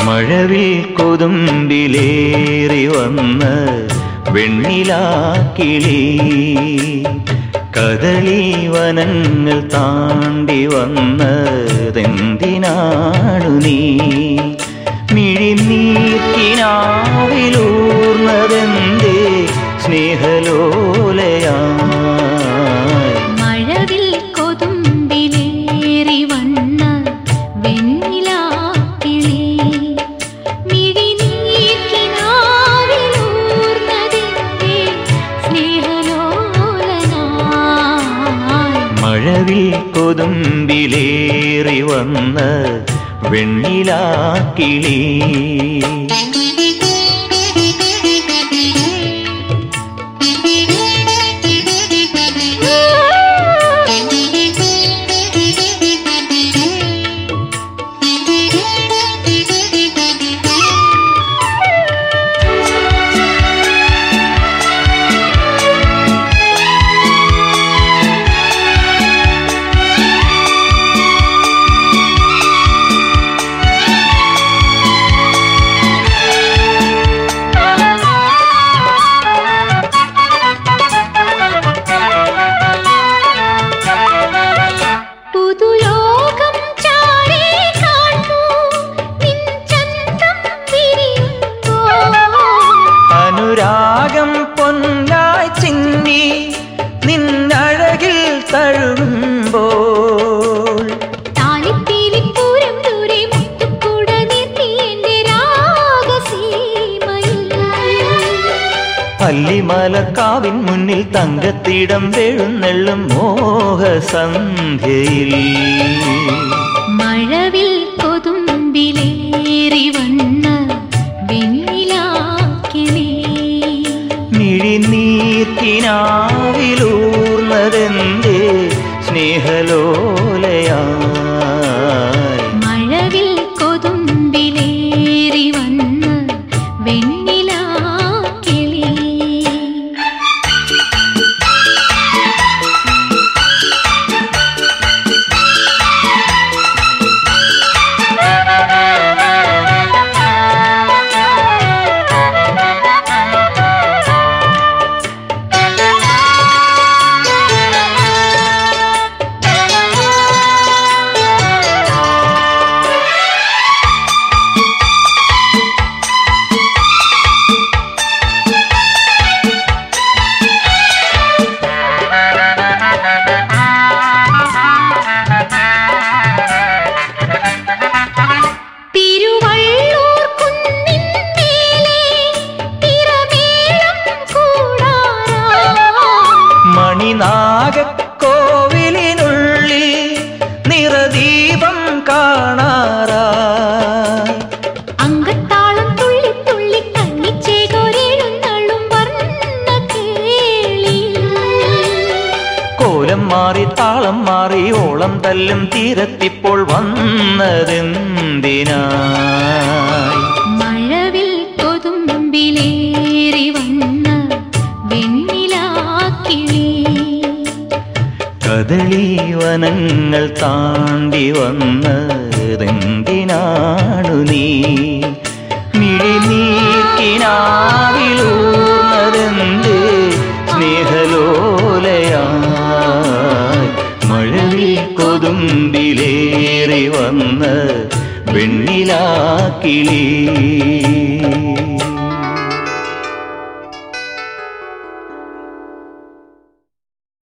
മഴവിൽ കൊതുമ്പിലേറി വന്ന് വെണ്ണിലാക്കിളി കദളി വനങ്ങൾ താണ്ടി വന്നതെന്തിനാണു നീ മിഴിനീർക്കിനാവിലൂർന്നതെന്തേ സ്നേഹലോലയായി മഴവിൽ കൊതുമ്പിലേറി വന്ന വെണ്ണിലാക്കിളി മിഴിനീർക്കിനാവിലൂർന്നതിന്റെ സ്നേഹലോലനായി മഴവിൽ കൊതുമ്പിലേറി വന്ന് വെണ്ണിലാക്കിളി പുതുലോകം ചാരേ കാണൂ നിൻ ചന്തം വിരിയുമ്പോൾ അനുരാഗം പൊന്നായി ചിന്നി നിന്നഴകിൽ തഴുകുമ്പോൾ താലിപ്പീലിപ്പൂരം ദൂരെ മുത്തുക്കുട നിർത്തി എന്റെ രാഗസീമയിൽ പല്ലിമലക്കാവിൻ മുന്നിൽ തങ്കത്തിടം വെഴുന്നെള്ളും മോഹസന്ധ്യയിൽ മഴവിൽ കൊതുമ്പിലേറി വന്ന വെണ്ണിലാക്കിളി മിഴിനീർക്കിനാവിലൂർന്നതെന്തേ സ്നേഹലോലയായി മഴവിൽ കൊതുമ്പിലേറി വന്ന വെണ്ണിലാക്കിളി തിരുവള്ളൂർ കുന്നിൻ മേലെ തിരമേളം കൂടാറാ മണിനാഗക്കോവിലിനുള്ളിൽ നിറദീപം കാണാറായി അങ്കത്താളം തുള്ളി തുള്ളി കണ്ണിച്ചേകൊരെഴുന്നള്ളും വർണ്ണ കേളി കോലം മാറി താളം മാറി ഓളം തല്ലും തീരത്തിപ്പോൾ വന്നതെന്തിനായി മഴവിൽ കൊതുമ്പിലേറി വന്ന വെണ്ണിലാക്കിളി കദളി വനങ്ങൾ താണ്ടി വന്നതെന്തിനാണു നീ മിഴിനീക്കിനാവിലൂർന്നതെന്തേ സ്നേഹലോലയായി മഴവിൽ കൊതുമ്പിലേറി വന്ന് വെണ്ണിലാക്കിളി